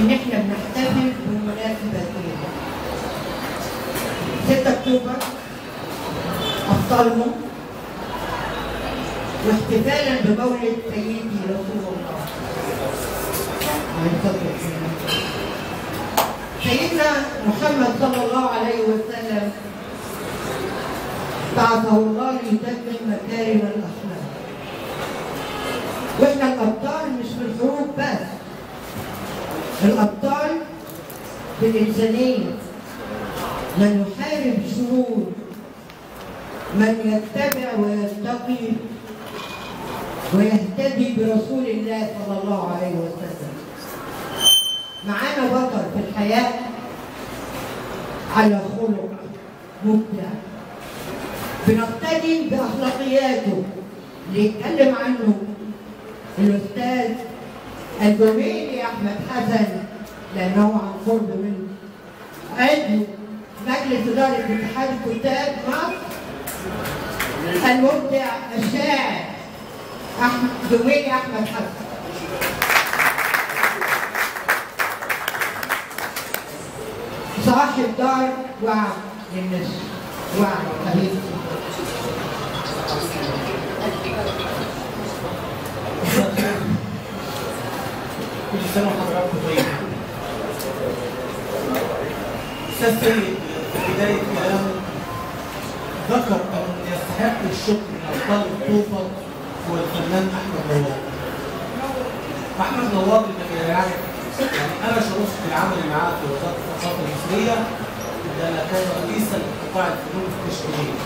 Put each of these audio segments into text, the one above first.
ان احنا بنحتفل بمناسبه ايه 6 اكتوبر ابطالهم واحتفالا بمولد سيدي رسول الله عليه الصلاه والسلام سيدنا محمد صلى الله عليه وسلم بعثه الله ليتمم مكارم الاخلاق واحنا الابطال مش في الحروب بس الابطال بالانسانيه من يحارب الشرور من يتبع ويتقي ويهتدي برسول الله صلى الله عليه وسلم معانا بطل في الحياة على خلق مبدع بنقتدي بأخلاقياته اللي يتكلم عنه الأستاذ الجميلي أحمد حسن لأنه عن قرب منه عضو مجلس إدارة اتحاد كتاب مصر المبدع الشاعر أحمد جميلي أحمد حسن صاحب دار وعي للناس وعي حبيبتي كل سنة وحضراتكم طيبين. أستاذ سيد في بداية كلامه ذكر أن يستحق الشكر من أبطال أكتوبر هو الفنان أحمد نوار. أحمد نوار اللي يعرف يعني أنا شرفت بالعمل معاه في وزارة الثقافة المصرية لأن كان رئيسا لقطاع الفنون التشكيلية.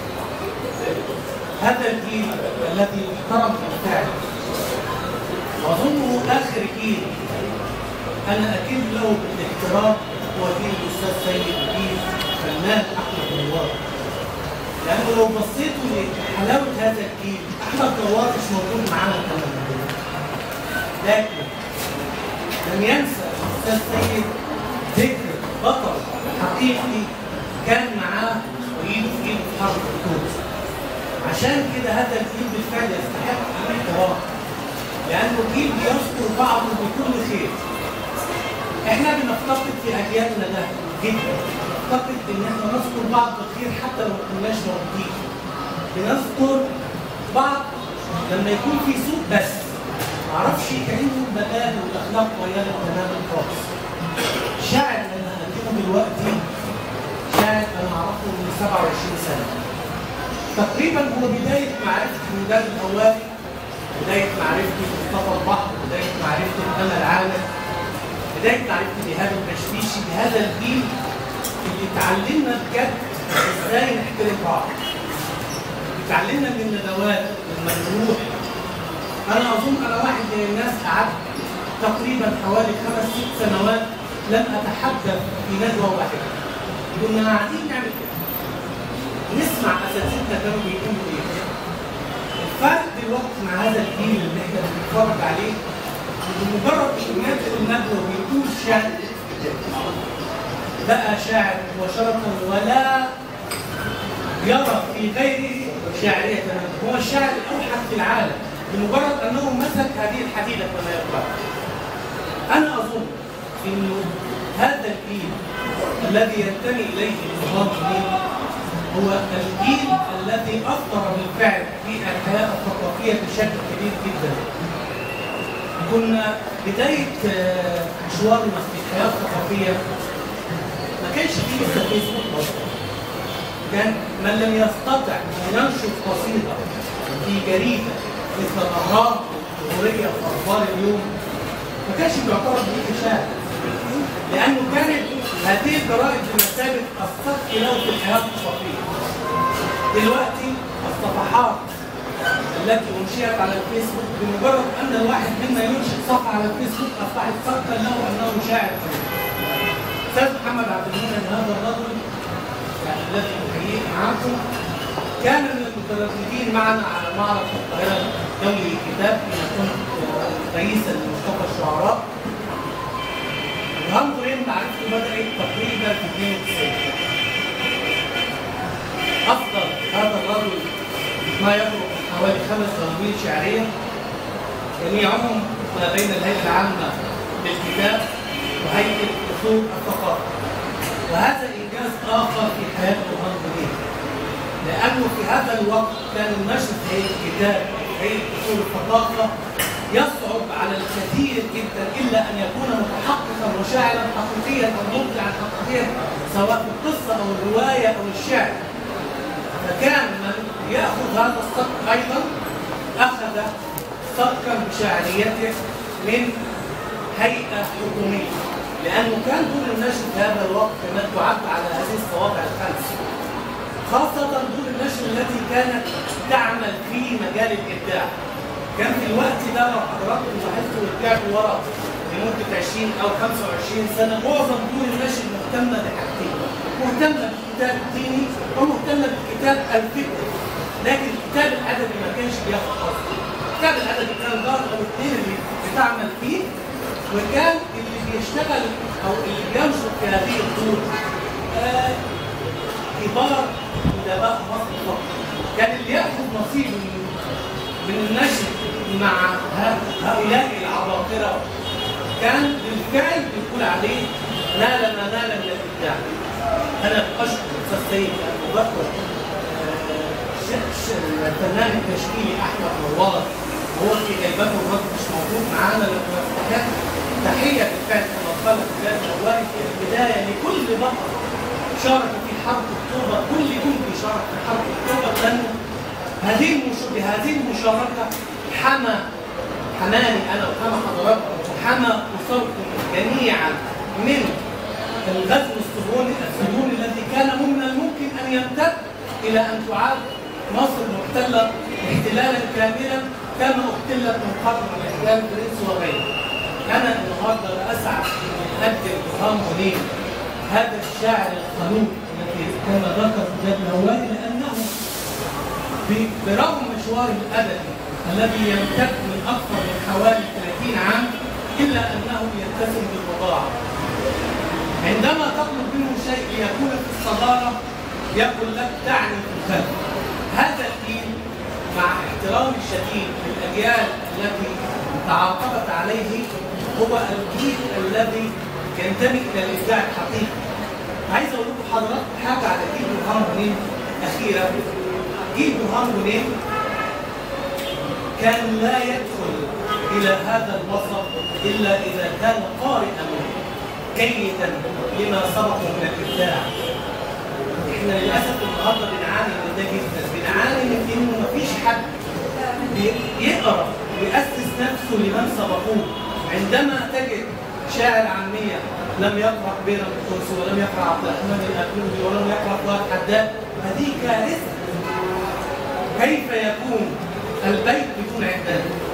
هذا الجيل الذي احترم بالفعل واظنه اخر جيل انا اكيد له بالاحترام هو جيل الاستاذ سيد الجيل فنان احمد نوار لانه لو بصيتوا لحلاوه هذا الجيل احمد نوار مش موجود معانا الان لكن لم ينسى الاستاذ سيد ذكر بطل حقيقي كان معاه وايده في ايده في حرب اكتوبر عشان كده هذا الجيل بالفعل يستحق الاحترام لانه جيل بيذكر بعضه بكل خير احنا بنفتقد في اجيالنا ده جدا نفتقد ان احنا نذكر بعض بالخير حتى لو ما كناش موجودين بنذكر بعض لما يكون في سوء بس معرفش كانه المبادئ والاخلاق ويانا تماما خالص شاعر اللي انا هقدمه دلوقتي شاعر انا اعرفه من 27 سنه تقريبا هو بدايه معرفه المدرب الاولي بداية معرفتي بمصطفى البحر، بداية معرفتي بأمل عامر، بداية معرفتي بإيهاب البشبيشي بهذا الجيل اللي اتعلمنا بجد ازاي نحترم بعض. اتعلمنا من الندوات لما نروح أنا أظن أنا واحد من الناس قعدت تقريبا حوالي خمس ست سنوات لم أتحدث في ندوة واحدة. كنا قاعدين نعمل كده. نسمع أساتذتنا كانوا بيقولوا إيه. الفرق دلوقتي مع هذا الجيل اللي احنا بنتفرج عليه بمجرد ينزل الندوه ويقول شعر بقى شاعر مباشرة ولا يرى في غيره شاعرية تماما هو الشاعر الأوحد في العالم بمجرد أنه مسك هذه الحديدة كما يقال أنا أظن أنه هذا الجيل الذي ينتمي إليه النظام الديني هو الجيل الذي اثر بالفعل في الحياه الثقافيه بشكل كبير جدا. كنا بدايه مشوارنا في الحياه الثقافيه ما كانش فيه لسه فيسبوك اصلا. كان من لم يستطع ان ينشر قصيده في جريده مثل الاهرام الجمهوريه في اخبار اليوم ما كانش بيعتبر به شاعر. لانه كانت هذه الجرائد بمثابه السقف له في الحياه الثقافيه. دلوقتي الصفحات التي انشئت على الفيسبوك بمجرد ان الواحد منا ينشئ صفحه على الفيسبوك اصبحت سقفا له انه شاعر استاذ محمد عبد المنعم هذا الرجل يعني الذي احييه معكم كان من المترددين معنا على معرض القاهره الدولي للكتاب حين كنت رئيسا لمصطفى الشعراء وهنظر ان معرفته بدات تقريبا في 92 افضل هذا الرجل ما يقرب حوالي خمس دواوين شعريه جميعهم ما بين الهيئه العامه للكتاب وهيئة أصول الثقافة وهذا إنجاز آخر في حياة برهان منير لأنه في هذا الوقت كان النشر في هيئة الكتاب هيئة أصول الثقافة يصعب على الكثير جدا إلا أن يكون متحققا وشاعرا حقيقيا أو مبدعا حقيقيا سواء في القصة أو الرواية أو الشعر فكان من يأخذ هذا الصك أيضا أخذ صكا بشاعريته من هيئة حكومية لأنه كان دور النشر في هذا الوقت كما تعد على هذه الصوابع الخمس خاصة دور النشر التي كانت تعمل في مجال الإبداع كان في الوقت ده لو حضراتكم لاحظتوا ورجعتوا ورا لمدة 20 أو 25 سنة معظم دور النشر مهتمة بحاجتين مهتمة بالكتاب الديني ومهتمة بالكتاب الفكري لكن الكتاب الأدبي ما كانش بياخد حظه الكتاب الأدبي كان دار أو اثنين اللي بتعمل فيه وكان اللي بيشتغل أو اللي بينشر في هذه الدور آه كبار أدباء مصر فقط كان اللي ياخذ نصيبه من من النشر مع هؤلاء العباقرة كان بالفعل بيقول عليه نال ما نال من الإبداع أنا أشكر الأستاذ سيد أبو بكر الفنان التشكيلي أحمد نوار هو في غيبته الرجل مش موجود معانا لما كانت تحية بالفعل كما قال الفنان نواري في البداية لكل بطل شارك في حرب أكتوبر كل جندي شارك في حرب أكتوبر لأنه هذه المش... بهذه المشاركة حمى حماني أنا وحمى حضراتكم وحمى أسركم جميعا من الغزو الصهيوني الصهيوني الذي كان من الممكن أن يمتد إلى أن تعاد مصر محتلة احتلالا كاملا كما احتلت من قبل الاحتلال الفرنسي وغيره. أنا النهارده أسعد أن أقدم برهان منير هذا الشاعر الخلوق الذي كما ذكر جاد نواري لأنه برغم مشواره الأبدي الذي يمتد من أكثر من حوالي 30 عام إلا أنه يتسم بالبضاعة عندما تطلب منه شيء ليكون في الصدارة يقول لك دعني في الخلف هذا الجيل مع احترامي الشديد للأجيال التي تعاقبت عليه هو الجيل الذي ينتمي إلى الإبداع الحقيقي عايز أقول لكم حضراتكم حاجة على جيل برهان منين أخيرا جيل برهان منين كان لا يدخل إلى هذا الوسط إلا إذا كان قارئا جيدا لما سبقه من الإبداع. إحنا للأسف النهارده بنعاني من ده جدا، بنعاني من إنه مفيش حد يقرأ ويأسس نفسه لمن سبقوه. عندما تجد شاعر عامية لم يقرأ بين القدس ولم يقرأ عبد الرحمن الأكلوبي ولم يقرأ فؤاد حداد، هذه كارثة. كيف يكون البيت بدون عبادة؟